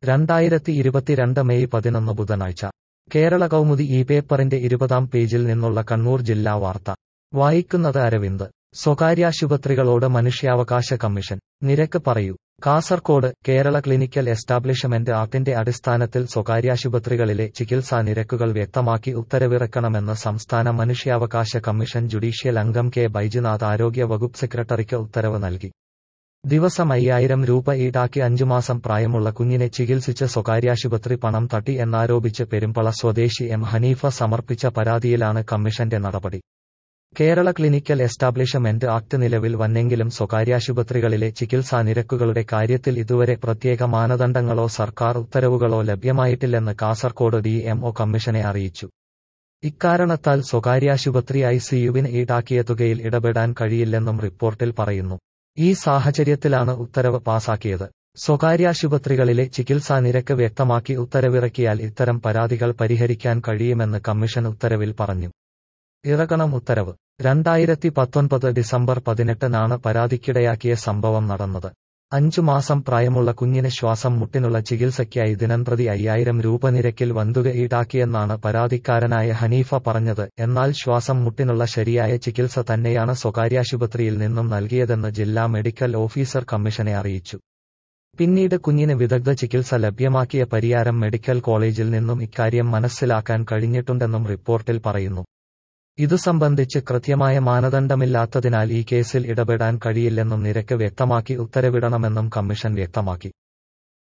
രണ്ടായിരത്തി ഇരുപത്തിരണ്ട് മെയ് പതിനൊന്ന് ബുധനാഴ്ച കേരള കൗമുദി ഈ പേപ്പറിന്റെ ഇരുപതാം പേജിൽ നിന്നുള്ള കണ്ണൂർ ജില്ലാ വാർത്ത വായിക്കുന്നത് അരവിന്ദ് സ്വകാര്യാശുപത്രികളോട് മനുഷ്യാവകാശ കമ്മീഷൻ നിരക്ക് പറയൂ കാസർകോട് കേരള ക്ലിനിക്കൽ എസ്റ്റാബ്ലിഷ്മെന്റ് ആക്ടിന്റെ അടിസ്ഥാനത്തിൽ സ്വകാര്യാശുപത്രികളിലെ ചികിത്സാ നിരക്കുകൾ വ്യക്തമാക്കി ഉത്തരവിറക്കണമെന്ന് സംസ്ഥാന മനുഷ്യാവകാശ കമ്മീഷൻ ജുഡീഷ്യൽ അംഗം കെ ബൈജുനാഥ് ആരോഗ്യ വകുപ്പ് സെക്രട്ടറിക്ക് ഉത്തരവ് നൽകി ദിവസം അയ്യായിരം രൂപ ഈടാക്കി അഞ്ചുമാസം പ്രായമുള്ള കുഞ്ഞിനെ ചികിത്സിച്ച് സ്വകാര്യാശുപത്രി പണം തട്ടി എന്നാരോപിച്ച് പെരുമ്പള സ്വദേശി എം ഹനീഫ സമർപ്പിച്ച പരാതിയിലാണ് കമ്മീഷന്റെ നടപടി കേരള ക്ലിനിക്കൽ എസ്റ്റാബ്ലിഷ്മെന്റ് ആക്ട് നിലവിൽ വന്നെങ്കിലും സ്വകാര്യാശുപത്രികളിലെ ചികിത്സാ നിരക്കുകളുടെ കാര്യത്തിൽ ഇതുവരെ പ്രത്യേക മാനദണ്ഡങ്ങളോ സർക്കാർ ഉത്തരവുകളോ ലഭ്യമായിട്ടില്ലെന്ന് കാസർകോട് ഡി എംഒ കമ്മീഷനെ അറിയിച്ചു ഇക്കാരണത്താൽ സ്വകാര്യാശുപത്രി ഐസിയുവിന് ഈടാക്കിയ തുകയിൽ ഇടപെടാൻ കഴിയില്ലെന്നും റിപ്പോർട്ടിൽ പറയുന്നു ഈ സാഹചര്യത്തിലാണ് ഉത്തരവ് പാസാക്കിയത് സ്വകാര്യാശുപത്രികളിലെ ചികിത്സാ നിരക്ക് വ്യക്തമാക്കി ഉത്തരവിറക്കിയാൽ ഇത്തരം പരാതികൾ പരിഹരിക്കാൻ കഴിയുമെന്ന് കമ്മീഷൻ ഉത്തരവിൽ പറഞ്ഞു ഇറക്കണം ഉത്തരവ് രണ്ടായിരത്തി പത്തൊൻപത് ഡിസംബർ പതിനെട്ടിനാണ് പരാതിക്കിടയാക്കിയ സംഭവം നടന്നത് അഞ്ചു മാസം പ്രായമുള്ള കുഞ്ഞിന് ശ്വാസം മുട്ടിനുള്ള ചികിത്സയ്ക്കായി ദിനംപ്രതി അയ്യായിരം രൂപ നിരക്കിൽ വന്തുക ഈടാക്കിയെന്നാണ് പരാതിക്കാരനായ ഹനീഫ പറഞ്ഞത് എന്നാൽ ശ്വാസം മുട്ടിനുള്ള ശരിയായ ചികിത്സ തന്നെയാണ് സ്വകാര്യാശുപത്രിയിൽ നിന്നും നൽകിയതെന്ന് ജില്ലാ മെഡിക്കൽ ഓഫീസർ കമ്മീഷനെ അറിയിച്ചു പിന്നീട് കുഞ്ഞിന് വിദഗ്ധ ചികിത്സ ലഭ്യമാക്കിയ പരിയാരം മെഡിക്കൽ കോളേജിൽ നിന്നും ഇക്കാര്യം മനസ്സിലാക്കാൻ കഴിഞ്ഞിട്ടുണ്ടെന്നും റിപ്പോർട്ടിൽ പറയുന്നു ഇതു സംബന്ധിച്ച് കൃത്യമായ മാനദണ്ഡമില്ലാത്തതിനാൽ ഈ കേസിൽ ഇടപെടാൻ കഴിയില്ലെന്നും നിരക്ക് വ്യക്തമാക്കി ഉത്തരവിടണമെന്നും കമ്മീഷൻ വ്യക്തമാക്കി